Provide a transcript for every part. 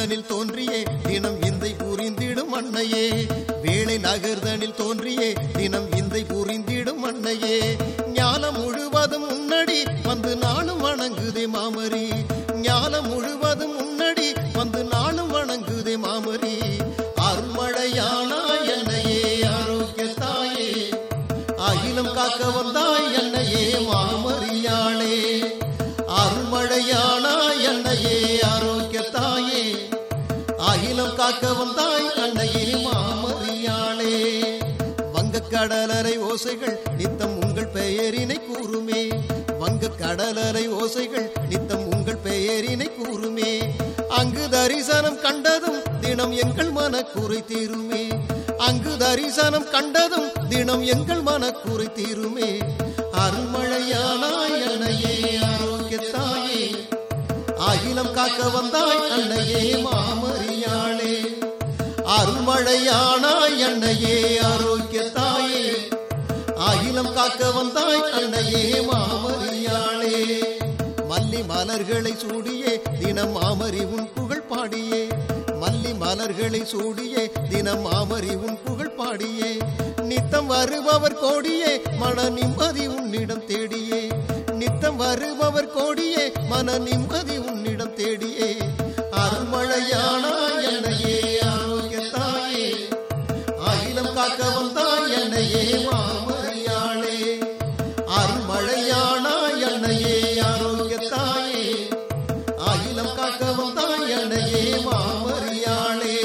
நகர்தனில் தோன்றியே தினம் இந்தை புரிந்திடும் அன்னையே வேளை நகர்தனில் தோன்றியே தினம் இந்தை புரிந்திடும் அன்னையே ஞானம் முழுவதும் முன்னடி வந்து நானும் வணங்குதே மாமரி ஞானம் முழுவதும் முன்னடி வந்து நானும் வணங்குதே மாமரி அருள்மழையானா என்னையே ஆரோக்கிய தாயே அகிலம் காக்க வந்தாய் என்னையே மாமரியாளே அருள்மழையானா என்னையே ஆரோக்கிய தாயே அகிலம் காக்க வந்தாய் அன்னையே மாமரியாளே வங்க கடலரை ஓசைகள் நித்தம் உங்கள் பெயரினை கூறுமே வங்க கடலரை ஓசைகள் நித்தம் உங்கள் பெயரினை கூறுமே அங்கு தரிசனம் கண்டதும் தினம் எங்கள் மனக்குறை தீருமே அங்கு தரிசனம் கண்டதும் தினம் எங்கள் மனக்குறை தீருமே அருள்மழையானாய் அன்னையே ஆரோக்கிய தாயே அகிலம் காக்க வந்தாய் அன்னையே மாமரியாளே அருள்மழையானாய் அன்னையே ஆரோக்கிய தாயே அகிலம் காக்க வந்தாய் அன்னையே மாமரியாளே மல்லி மலர்களை சூடியே தினம் மாமரி உன் புகழ் பாடியே மல்லி மலர்களை சூடியே தினம் மாமரி உன் புகழ் பாடியே நித்தம் வருபவர் கோடியே மன நிம்மதி உன்னிடம் தேடியே நித்தம் வருபவர் கோடியே மன நிம்மதி உன்னிடம் தேடியே அருள்மழையானா என்னையே ஆரோக்கிய தாயே அகிலம் காக்க வந்தாய் என்னையே மாமரியாளே அருள்மழையானா என்னையே ஆரோக்கிய தாயே அகிலம் காக்க வந்தாய் என்னையே மாமரியாளே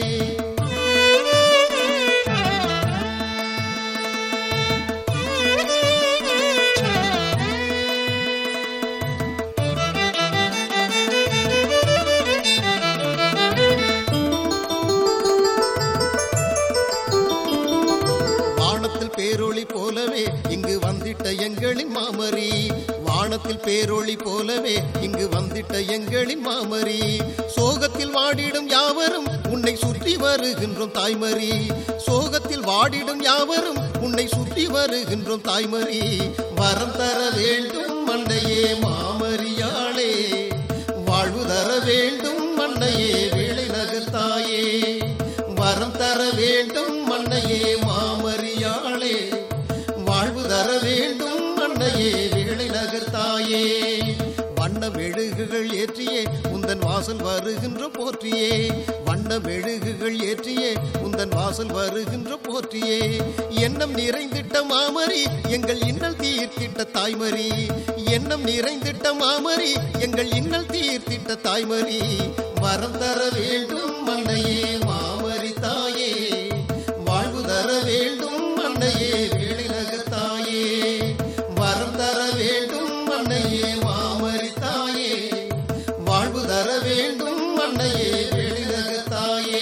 வானத்தில் பேரொளி போலவே இங்கு வந்திட்ட எங்களின் மாமரி வானத்தில் பேரொளி போலவே இங்கு வந்திட்ட எங்களின் மாமரி சோகத்தில் வாடிடும் யாவரும் உன்னை சுற்றி வருகின்றோம் தாய்மரி சோகத்தில் வாடிடும் யாவரும் உன்னை சுற்றி வருகின்றோம் தாய்மரி வரம் தர வேண்டும் மண்டையே மாமரியாளே வாழ்வு தர வேண்டும் மண்ணையே வேலை நகர்த்தாயே வரம் தர வேண்டும் மண்ணையே மாமரியாளே வாழ்வு தர வேண்டும் மண்ணையே வேலை நகர்த்தாயே வண்ண மெழுகுகள் ஏற்றியே உந்தன் வாசல் வருகின்ற போற்றியே வண்ண மெழுகுகள் ஏற்றியே உந்தன் வாசல் வருகின்ற போற்றியே எண்ணம் நிறைந்திட்ட மாமரி எங்கள் இன்னல் தீர்த்திட்ட தாய்மரி எண்ணம் நிறைந்திட்ட மாமரி எங்கள் இன்னல் தீர்த்திட்ட தாய்மரி வரம் தர வேண்டும் மண்ணையே மாமரி தாயே வாழ்வு தர வேண்டும் மண்ணையே வேளிநகர் தாயே வரம் தர வேண்டும் மண்ணையே மாமரி தாயே வாழ்வு தர வேண்டும் மண்ணையே வேளிநகர் தாயே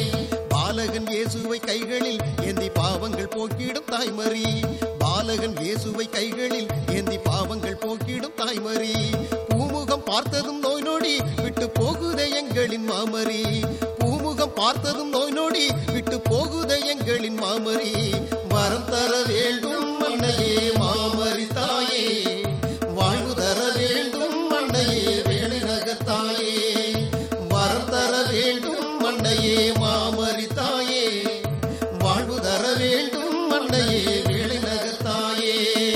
பாலகன் இயேசுவை கைகளில் ஏந்தி பாவங்கள் போக்கிடும் தாய்மரி பாலகன் இயேசுவை கைகளில் ஏந்தி பாவங்கள் போக்கிடும் தாய்மரி பூமுகம் பார்த்ததும் நோய் நொடி விட்டு போகுதே எங்களின் மாமரி பூமுகம் பார்த்ததும் நோய் நொடி விட்டு போகுதே எங்களின் மாமரி வரம் தர வேண்டும் மண்ணையே மாமரி தாயே வாழ்வு தர வேண்டும் மண்ணையே வேணிநகத்தாயே வரம் தர வேண்டும் மண்ணையே மாமரி தாயே வாழ்வு தர வேண்டும் மண்ணையே வேணிநகத்தாயே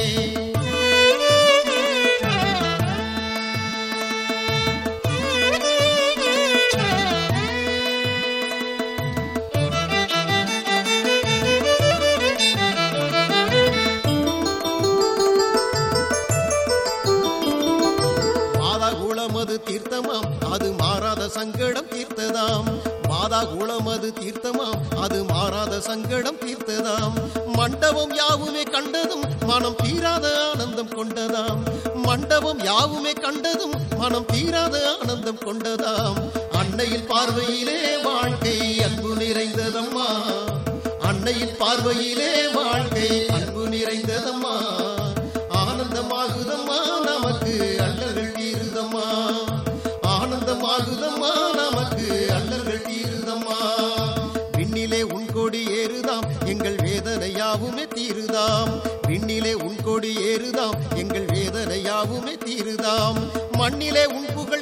மாதா குளமது தீர்த்தமாம் அது மாறாத சங்கடம் தீர்த்ததாம் மாதா குளமது தீர்த்தமாம் அது மாறாத சங்கடம் தீர்த்ததாம் மண்டபம் யாவுமே கண்டதும் மனம் தீராத ஆனந்தம் கொண்டதாம் மண்டபம் யாவுமே கண்டதும் மனம் தீராத ஆனந்தம் கொண்டதாம் அன்னையின் பார்வையிலே வாழ்க்கை அன்பு நிறைந்ததம்மா அன்னையின் பார்வையிலே வாழ்க்கை அன்பு நிறைந்ததம்மா ஆனந்தமாகுதம்மா நமக்கு அல்லல்கள் தீருதம்மா ஆனந்தமாகுதம்மா நமக்கு அல்லல்கள் தீருதம்மா விண்ணிலே உன் கொடி ஏறுதாம் எங்கள் வேதனையாவுமே தீருதாம் விண்ணிலே உன் கொடி ஏறுதாம் எங்கள் வேதனையாவுமே தீருதாம் மண்ணிலே உன் புகழ் கூடுதாம்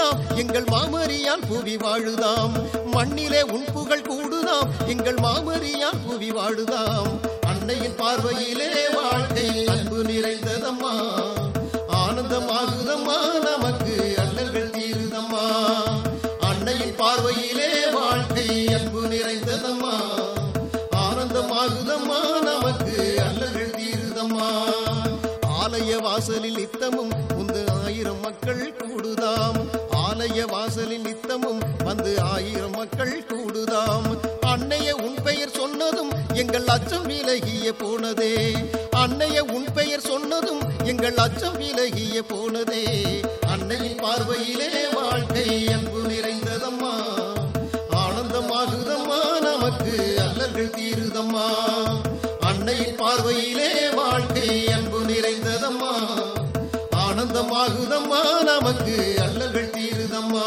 கூடுதாம் எங்கள் மாமரியால் புவி வாழுதாம் மண்ணிலே உன் புகழ் கூடுதாம் எங்கள் மாமரியால் புவி வாழுதாம் அன்னையின் பார்வையிலே வாழ்க்கை அன்பு நிறைந்ததம்மா ஆனந்தமாகுதம்மா நமக்கு அல்லல்கள் தீருதம்மா அன்னையின் பார்வையிலே வாழ்க்கை அன்பு நிறைந்ததம்மா ஆனந்தமாகுதம்மா நமக்கு அல்லல்கள் தீருதம்மா ஆலய வாசலில் நித்தமும் உந்து ஆயிரம் மக்கள் கூடுதாம் ஆலய வாசலில் நித்தமும் வந்து ஆயிரம் மக்கள் கூடுதாம் அன்னைய உன் பெயர் சொன்னதும் எங்கள் அச்சம் விலகிய போனதே அன்னைய உன் பெயர் சொன்னதும் எங்கள் அச்சம் விலகிய போனதே அன்னையின் பார்வையிலே வாழ்க்கை அன்பு நிறைந்ததம்மா ஆனந்தமாகுதம்மா நமக்கு அல்லல்கள் தீருதம்மா அன்னையின் பார்வையிலே வாழ்க்கை அன்பு நிறைந்ததம்மா ஆனந்தமாகுதம்மா நமக்கு அல்லல்கள் தீருதம்மா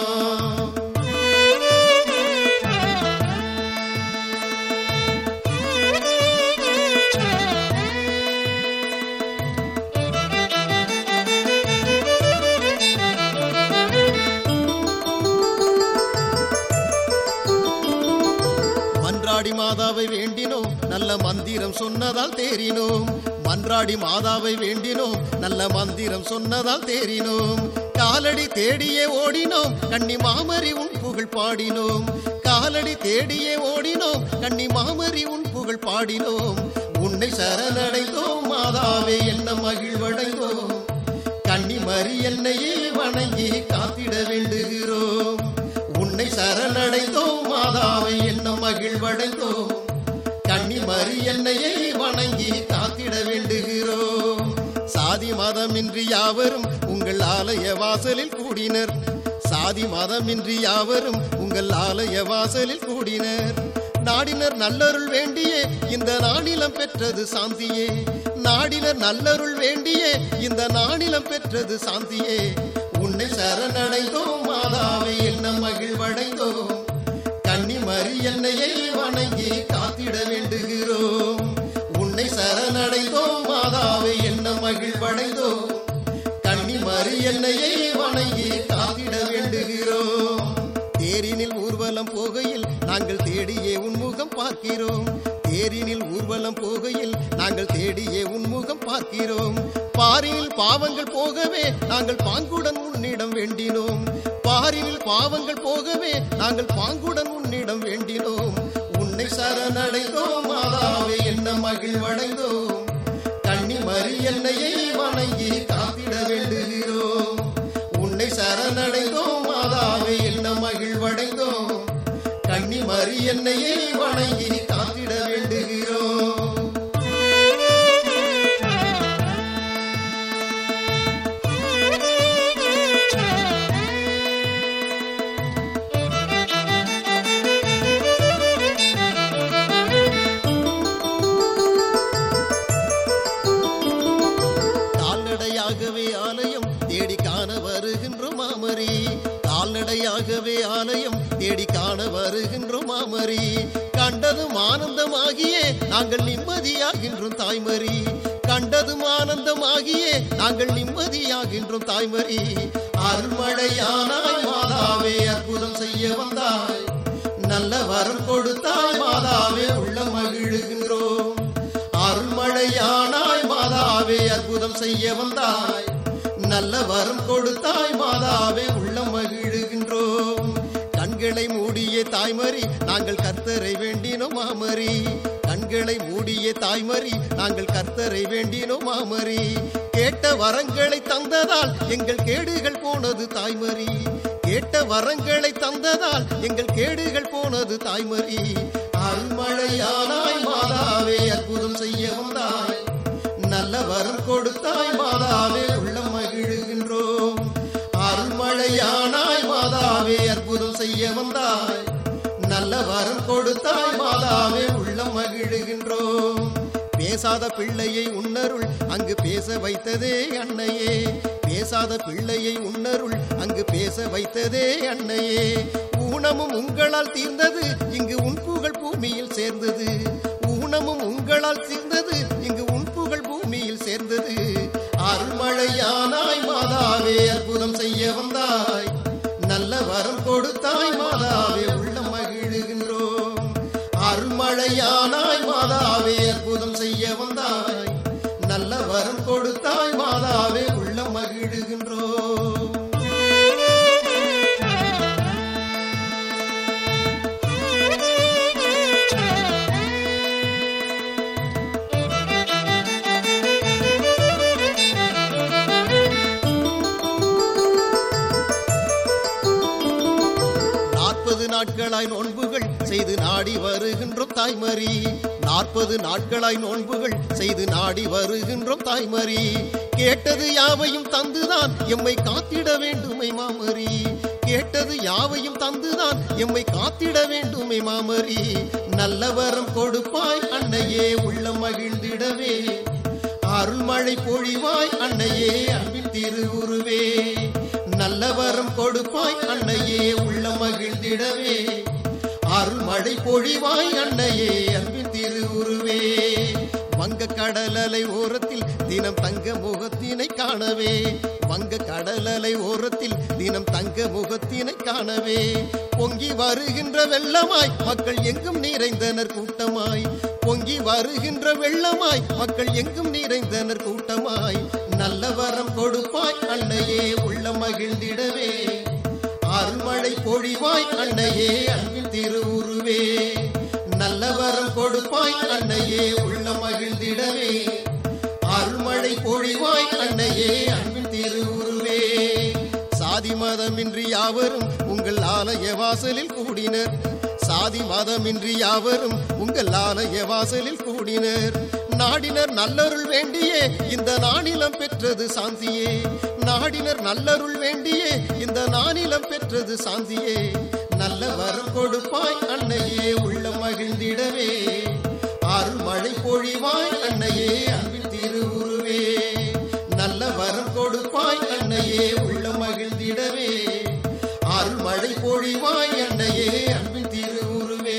மன்றாடி மாதாவை வேண்டினோம் நல்ல மந்திரம் சொன்னதால் தேறினோம் மன்றாடி மாதாவை வேண்டினோம் நல்ல மந்திரம் சொன்னதால் தேறினோம் காலடி தேடியே ஓடினோம் கன்னி மாமரி உன் புகழ் பாடினோம் காலடி தேடியே ஓடினோம் கன்னி மாமரி உன் புகழ் பாடினோம் உன்னை சரணடைந்தோம் மாதாவே என்ன மகிழ்வடைந்தோம் கன்னி மறி என்னையே வணங்கி காத்திட வேண்டுகிறோம் உன்னை சரணடைந்தோம் மாதாவை என்ன மகிழ்வடைந்தோம் கன்னி மறி என்னையே வணங்கி காத்திட வேண்டுகிறோம் சாதி மதமின்றி யாவரும் உங்கள் ஆலய வாசலில் கூடினர் சாதி மதமின்றி யாவரும் உங்கள் ஆலய வாசலில் கூடினர் நாடினர் நல்லருள் வேண்டியே இந்த நாணிலம் பெற்றது சாந்தியே நாடினர் நல்லருள் வேண்டியே இந்த நாணிலம் பெற்றது சாந்தியே உன்னை சரணடைந்தோம் மாதாவை என்ன மகிழ்வடைந்தோம் கன்னி மறி என்னையை வணங்கி காத்திட வேண்டுகிறோம் உன்னை சரணடைந்தோம் மாதாவை என்ன மகிழ்வடைந்தோம் கன்னி மறி என்னையை வணங்கி காத்திட வேண்டுகிறோம் தேரினில் ஊர்வலம் போகையில் நாங்கள் தேடியே உன்முகம் பார்க்கிறோம் தேரினில் ஊர்வலம் போகையில் நாங்கள் தேடியே உன்முகம் பார்க்கிறோம் பாரினில் பாவங்கள் போகவே நாங்கள் பாங்குடன் உன்னிடம் வேண்டினோம் பாரினில் பாவங்கள் போகவே நாங்கள் பாங்குடன் உன்னிடம் வேண்டினோம் உன்னை சரணடைந்தோம் மாதாவே என்ன மகிழ்வடைந்தோம் கன்னி மறி என்னையை வணங்கி காத்திட வேண்டுகிறோம் உன்னை சரணடைந்தோம் மாதாவே என்ன மகிழ்வடைந்தோம் கன்னி மறி என்னையை வணங்கி காத்திட வேண்டுகிறோம் கால்நடையாகவே ஆலயம் தேடி காண வருகின்றோம் மாமரி கால்நடையாகவே ஆலயம் தேடி காண வருகின்றோம் மாமரி கண்டதும் ஆனந்தமாகியே நாங்கள் நிம்மதியாகின்றோம் தாய்மரி கண்டதும் ஆனந்தமாகியே நாங்கள் நிம்மதியாகின்றோம் தாய்மரி அருள்மழையானாய் மாதாவே அற்புதம் செய்ய வந்தாய் நல்ல வரம் கொடுத்தாய் மாதாவே உள்ள மகிழுகின்றோம் அருள்மழையானாய் மாதாவே அற்புதம் செய்ய வந்தாய் நல்ல வரம் கொடுத்தாய் மாதாவே உள்ள மகிழுகின்றோம் கண்களை மூடிய தாய்மரி நாங்கள் கர்த்தரை வேண்டினோம் மாமரி கண்களை மூடிய தாய்மரி நாங்கள் கர்த்தரை வேண்டினோம் மாமரி கேட்ட வரங்களை தந்ததால் எங்கள் கேடுகள் போனது தாய்மரி கேட்ட வரங்களை தந்ததால் எங்கள் கேடுகள் போனது தாய்மரி அருள்மழையானாய் மாதாவே அற்புதம் செய்ய வந்தாய் நல்ல வரம் கொடுத்தாய் மாதாவே உள்ள மகிழுகின்றோம் அருள்மழையானாய் மாதாவே அற்புதம் செய்ய வந்தாய் நல்ல வரம் கொடுத்தாய் மாதாவே உள்ள மகிழுகின்றோம் பேசாத பிள்ளையை உன்னருள் அங்கு பேச வைத்ததே அன்னையே பேசாத பிள்ளையை உன்னருள் அங்கு பேச வைத்ததே அன்னையே ஊனமும் உங்களால் தீர்ந்தது இங்கு உன் புகழ் பூமியில் சேர்ந்தது ஊனமும் உங்களால் தீர்ந்தது இங்கு உன் புகழ் பூமியில் சேர்ந்தது அருள்மழையானாய் மாதாவே அற்புதம் செய்ய வந்தாய் மழையானாய் மாதாவே அற்புதம் செய்ய வந்தாய் நல்ல வரம் கொடுத்தாய் மாதாவே உள்ள மகிழுகின்றோம் நாற்பது நாட்களாய் நோன்புகள் செய்து நாடி வருகின்றோம் தாய்மறி நாற்பது நாட்களாய் நோன்புகள் செய்து நாடி வருகின்றோம் தாய்மறி கேட்டது யாவையும் தந்துதான் எம்மை காத்திட வேண்டுமை மாமரி கேட்டது யாவையும் தந்துதான் எம்மை காத்திட வேண்டுமை மாமரி நல்ல வரம் கொடுப்பாய் அன்னையே உள்ள மகிழ்ந்திடவே அருள்மழை பொழிவாய் அன்னையே அன்பின் திருவுருவே நல்ல வரம் கொடுப்பாய் அன்னையே உள்ள மகிழ்ந்திடவே அருள்மழை பொழிவாய் அன்னையே அன்பின் திருவுருவே வங்க கடலலை ஓரத்தில் தினம் தங்க முகத்தினை காணவே வங்க கடலலை ஓரத்தில் தினம் தங்க முகத்தினை காணவே பொங்கி வருகின்ற வெள்ளமாய் மக்கள் எங்கும் நிறைந்தனர் கூட்டமாய் பொங்கி வருகின்ற வெள்ளமாய் மக்கள் எங்கும் நிறைந்தனர் கூட்டமாய் நல்ல வரம் கொடுப்பாய் அன்னையே உள்ள மகிழ்ந்திடவே அருள்மழை பொழிவாய் அன்னையே அன்பின் திருவுருவே நல்ல வரம் கொடுப்பாய் அன்னையே உள்ள மகிழ்ந்திடவே அருள்மழை பொழிவாய் அன்னையே அன்பின் திருவுருவே சாதி மதமின்றி யாவரும் உங்கள் ஆலய வாசலில் கூடினர் சாதி மதமின்றி யாவரும் உங்கள் ஆலய வாசலில் கூடினர் நாடினர் நல்லருள் வேண்டியே இந்த நானிலம் பெற்றது சாந்தியே நாடினர் நல்லருள் வேண்டியே இந்த நானிலம் பெற்றது சாந்தியே நல்ல வரம் கொடுப்பாய் அன்னையே உள்ள மகிழ்ந்திடவே அருள்மழை பொழிவாய் அன்னையே அன்பின் திருவுருவே நல்ல வரம் கொடுப்பாய் அன்னையே உள்ள மகிழ்ந்திடவே அருள்மழை பொழிவாய் அன்னையே அன்பின் திருவுருவே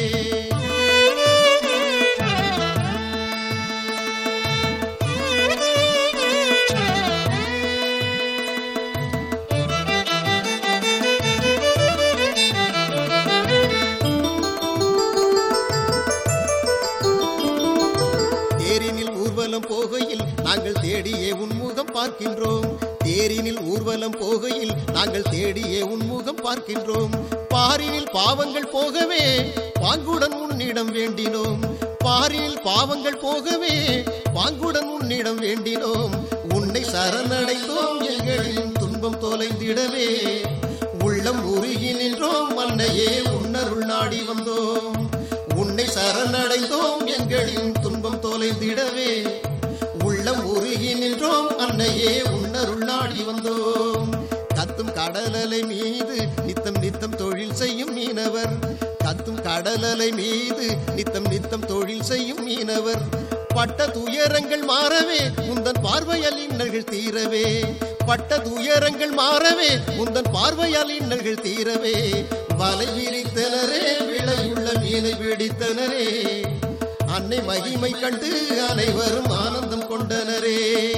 தேரினில் ஊர்வலம் போகையில் நாங்கள் தேடியே உன்முகம் பார்க்கின்றோம் தேரினில் ஊர்வலம் போகையில் நாங்கள் தேடியே உன்முகம் பார்க்கின்றோம் பாரினில் பாவங்கள் போகவே பாங்குடன் உன்னிடம் வேண்டினோம் பாரினில் பாவங்கள் போகவே பாங்குடன் உன்னிடம் வேண்டினோம் உன்னை சரணடைந்தோம் எங்களின் துன்பம் தொலைந்திடவே உள்ளம் உருகி நின்றோம் அன்னையே உன்னருள் நாடி வந்தோம் உன்னை சரணடைந்தோம் எங்களின் துன்பம் தொலைந்திடவே உள்ளம் உருகி நின்றோம் அன்னையே உன்னருள் நாடி வந்தோம் கத்தும் கடலலை மீது நித்தம் நித்தம் தொழில் செய்யும் மீனவர் கத்தும் கடலலை மீது நித்தம் நித்தம் தொழில் செய்யும் மீனவர் பட்ட துயரங்கள் மாறவே உந்தன் பார்வையால் இன்னல்கள் தீரவே பட்ட துயரங்கள் மாறவே உந்தன் பார்வையால் இன்னல்கள் தீரவே வலை விரித்தனரே விளையுள்ள மீனை பிடித்தனரே அன்னை மகிமை கண்டு அனைவரும் ஆனந்தம் கொண்டனரே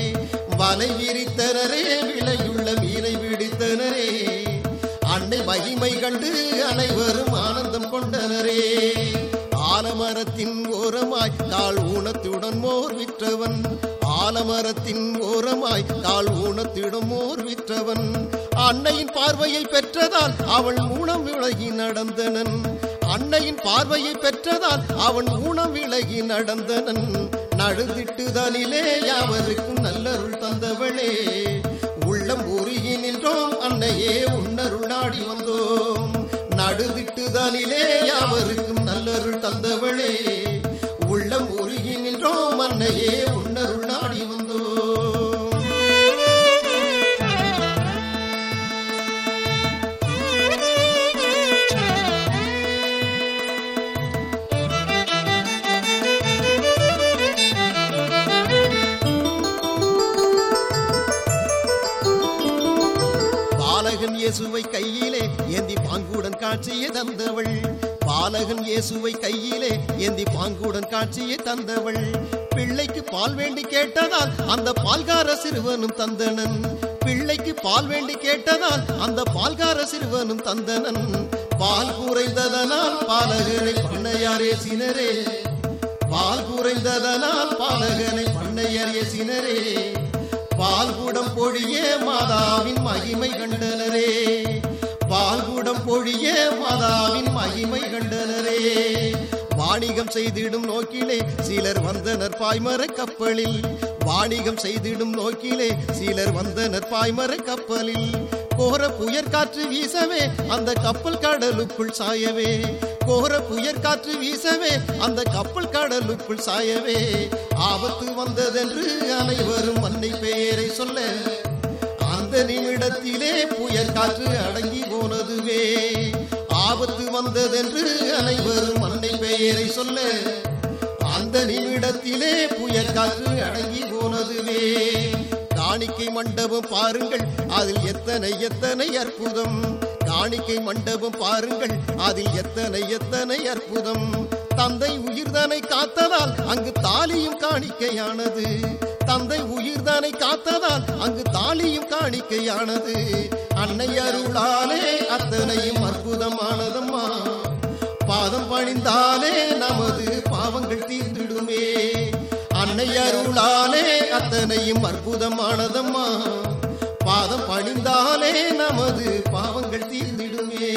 வலை விரித்தனரே விளையுள்ள மீனை பிடித்தனரே அன்னை மகிமை கண்டு அனைவரும் ஆனந்தம் கொண்டனரே ஆலமரத்தின் ஓரமாய் கால் ஊனத்துடன் மோர் விற்றவன் ஆலமரத்தின் ஓரமாய் கால் ஊனத்திடம் மோர் விற்றவன் அன்னையின் பார்வையை பெற்றதால் அவள் ஊனம் விலகி நடந்தனன் அன்னையின் பார்வையை பெற்றதால் அவன் ஊனம் விலகி நடந்தனன் நழுதிட்டுதனிலே யாவருக்கும் நல்லருள் தந்தவளே உள்ளம் உருகி நின்றோம் அன்னையே உன்னருள் நாடி வந்தோம் நடுதிட்டுதனிலே யாவருக்கும் நல்லருள் தந்தவளே உள்ளம் உருகி நின்றோம் அன்னையே உன்னருள் நாடி வந்தோம் பாலகன் இயேசுவை கையிலே ஏந்தி பாங்குடன் காட்சியை தந்தவள் பாலகன் இயேசுவை கையிலே ஏந்தி பாங்குடன் காட்சியை தந்தவள் பிள்ளைக்கு பால் வேண்டி கேட்டதால் அந்த பால்கார சிறுவனும் தந்தனன் பிள்ளைக்கு பால் வேண்டி கேட்டதால் அந்த பால்கார சிறுவனும் தந்தனன் பால் குறைந்ததனால் பாலகனை பண்ணையாரே சினரே பால் குறைந்ததனால் பாலகனை பண்ணையாரே சினரே பால் குடம் பொழிய மாதாவின் மகிமை கண்டனரே பால் குடம் பொழிய மாதாவின் மகிமை கண்டனரே வாணிகம் செய்திடும் நோக்கிலே சிலர் வந்தனர் பாய்மர கப்பலில் வாணிகம் செய்திடும் நோக்கிலே சிலர் வந்தனர் பாய்மர கப்பலில் கோர புயற் காற்று வீசவே அந்த கப்பல் கடலுக்குள் சாயவே கோர புயற் காற்று வீசவே அந்த கப்பல் கடலுக்குள் சாயவே ஆபத்து வந்ததென்று அனைவரும் அன்னை பெயரை சொல்ல அந்த நிமிடத்திலே புயல் காற்று அடங்கி போனதுவே ஆபத்து வந்ததென்று அனைவரும் அன்னை பெயரை சொல்ல அந்த நிமிடத்திலே புயல் காற்று அடங்கி போனதுவே காணிக்கை மண்டபம் பாருங்கள் அதில் எத்தனை எத்தனை அற்புதம் காணிக்கை மண்டபம் பாருங்கள் அதில் எத்தனை எத்தனை அற்புதம் தந்தை உயிர்தனை காத்ததால் அங்கு தாலியும் காணிக்கையானது தந்தை உயிர்தனை காத்ததால் அங்கு தாலியும் காணிக்கையானது அன்னை அருளாலே அத்தனையும் அற்புதமானதம்மா பாதம் பணிந்தாலே நமது பாவங்கள் தீர்ந்திடுமே அன்னை அருளாலே அத்தனையும் அற்புதமானதம்மா பாதம் பணிந்தாலே நமது பாவங்கள் தீர்ந்திடுமே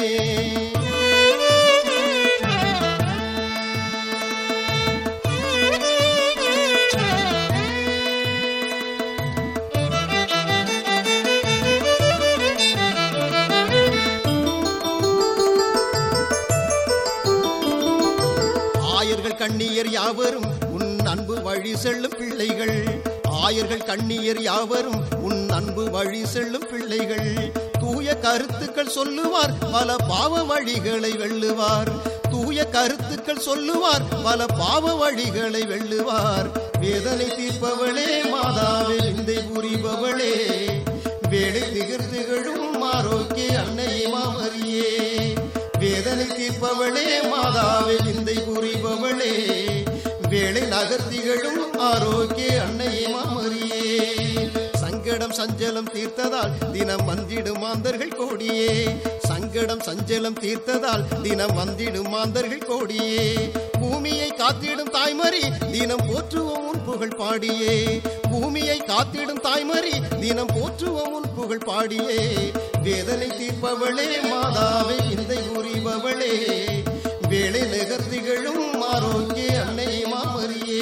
ஆயர்கள் கண்ணியர் யாவரும் உன் அன்பு வழி செல்லும் பிள்ளைகள் ஆயர்கள் கண்ணியர் யாவரும் உன் அன்பு வழி செல்லும் பிள்ளைகள் தூய கருத்துக்கள் சொல்லுவார் பல பாவ வழிகளை வெல்லுவார் தூய கருத்துக்கள் சொல்லுவார் பல பாவ வழிகளை வெல்லுவார் வேதனை தீர்ப்பவளே மாதாவே விந்தை புரிபவளே வேலை திகர் திகழும் ஆரோக்கிய அன்னையே மாமரியே வேதனை தீர்ப்பவளே மாதாவே விந்தை புரிபவளே வேலை நகர்த்திகளும் ஆரோக்கிய அன்னையே மாமரியே சங்கடம் சஞ்சலம் தீர்த்ததால் தினம் வந்திடும் மாந்தர்கள் கோடியே சங்கடம் சஞ்சலம் தீர்த்ததால் தினம் வந்திடும் மாந்தர்கள் கோடியே பூமியை காத்திடும் தாய்மறி தினம் போற்றுவோம் உன் புகழ் பாடியே பூமியை காத்திடும் தாய்மறி தினம் போற்றுவோம் உன் புகழ் பாடியே வேதனை தீர்ப்பவளே மாதாவே விந்தை புரிபவளே வேலை நகர்த்திகளும் ஆரோக்கிய அன்னை மாமரியே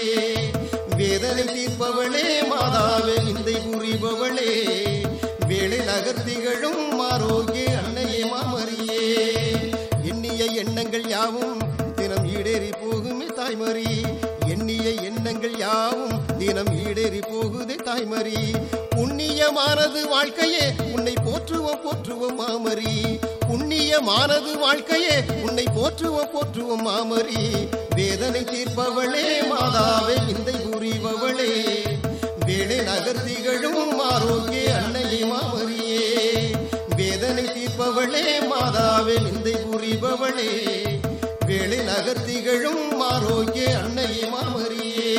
வேதனை தீர்ப்பவளே மாதாவே விந்தை புரிபவளே வேலை நகர்த்திகளும் ஆரோக்கிய அன்னையே மாமரியே எண்ணிய எண்ணங்கள் யாவும் தினம் ஈடேறி போகுமே தாய்மறி எண்ணிய எண்ணங்கள் யாவும் தினம் ஈடேறி போகுதே தாய்மறி புண்ணியமானது வாழ்க்கையே உன்னை போற்றுவோம் போற்றுவோம் மாமரி புண்ணியமானது வாழ்க்கையே உன்னை போற்றுவோம் போற்றுவோம் மாமரி வேதனை தீர்ப்பவளே மாதாவே விந்தை புரிபவளே வேலை நகர்த்திகளும் ஆரோக்கிய அன்னையே மாமரியே வேதனை தீர்ப்பவளே மாதாவே விந்தை புரிபவளே வேலை நகர்த்திகளும் ஆரோக்கிய அன்னையே மாமரியே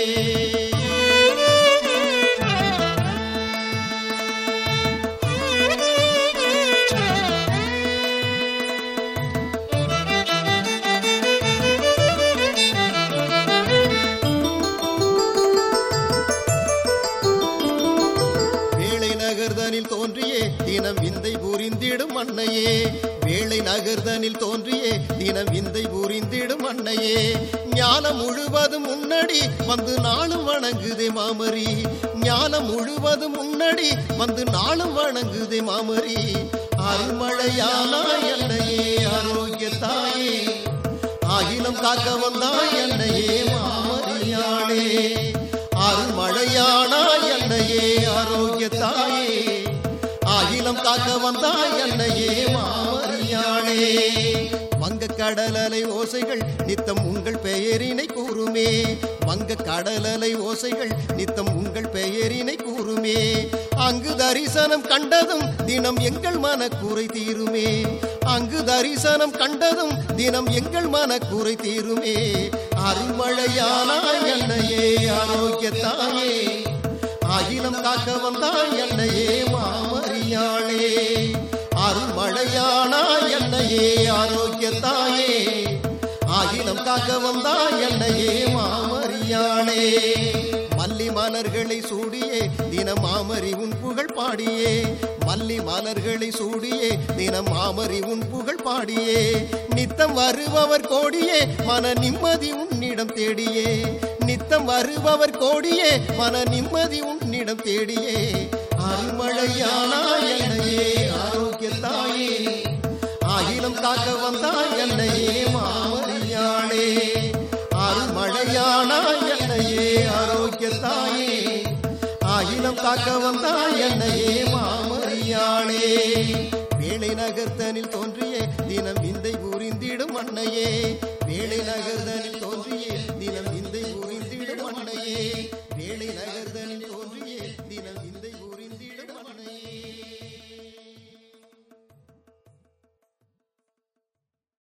வேளை நகர்தனில் தோன்றியே தினம் விந்தை புரிந்திடும் அன்னையே வேளை நகர்தனில் தோன்றியே தினம் விந்தை புரிந்திடும் அன்னையே ஞானம் முழுவதும் முன்னடி வந்து நாளும் வணங்குதே மாமரி ஞானம் முழுவதும் முன்னடி வந்து நாளும் வணங்குதே மாமரி அருள்மழையானாய் அன்னையே ஆரோக்கிய தாயே அகிலம் காக்க வந்தாய் அன்னையே மாமரியாளே அருள்மழையானாய் அன்னையே ஆரோக்கிய தாயே அகிலம் காக்க வந்தாய் அன்னையே மாமரியாளே வங்க கடலலை ஓசைகள் நித்தம் உங்கள் பெயரினை கூறுமே வங்க கடலலை ஓசைகள் நித்தம் உங்கள் பெயரினை கூறுமே அங்கு தரிசனம் கண்டதும் தினம் எங்கள் மனக்குறை தீருமே அங்கு தரிசனம் கண்டதும் தினம் எங்கள் மனக்குறை தீருமே அருள்மழையானாய் அன்னையே ஆரோக்கிய தாயே அகிலம் காக்க வந்தாய் அன்னையே மாமரியாளே அருள்மழையானா என்னையே ஆரோக்கியத்தாயே ஆகிலம் காக்க வந்தா என்னையே மாமரியானே மல்லி மலர்களை சூடியே தினம் மாமரி உன் புகழ் பாடியே மல்லி மலர்களை சூடியே தினம் மாமரி உன் புகழ் பாடியே நித்தம் வருபவர் கோடியே மன நிம்மதி உன்னிடம் தேடியே நித்தம் வருபவர் கோடியே மன நிம்மதி உன்னிடம் தேடியே அருள்மழையானா என்னையே ஆரோக்கியத்தாயே ஆயிரம் காக்க வந்தாய் என்னையே மாமரியாளே அருள்மழையானா என்னையே ஆரோக்கியத்தாயே ஆயிரம் காக்க வந்தாய் என்னையே மாமரியாளே வேலை நகர்த்தனில் தோன்றிய தினம் விந்தை புரிந்திடும் அன்னையே வேலை நகர்தனில் தோன்றிய தினம் விந்தை புரிந்திடும் அன்னையே வேலை நகர்தனில் தோன்றிய தினம் விந்தை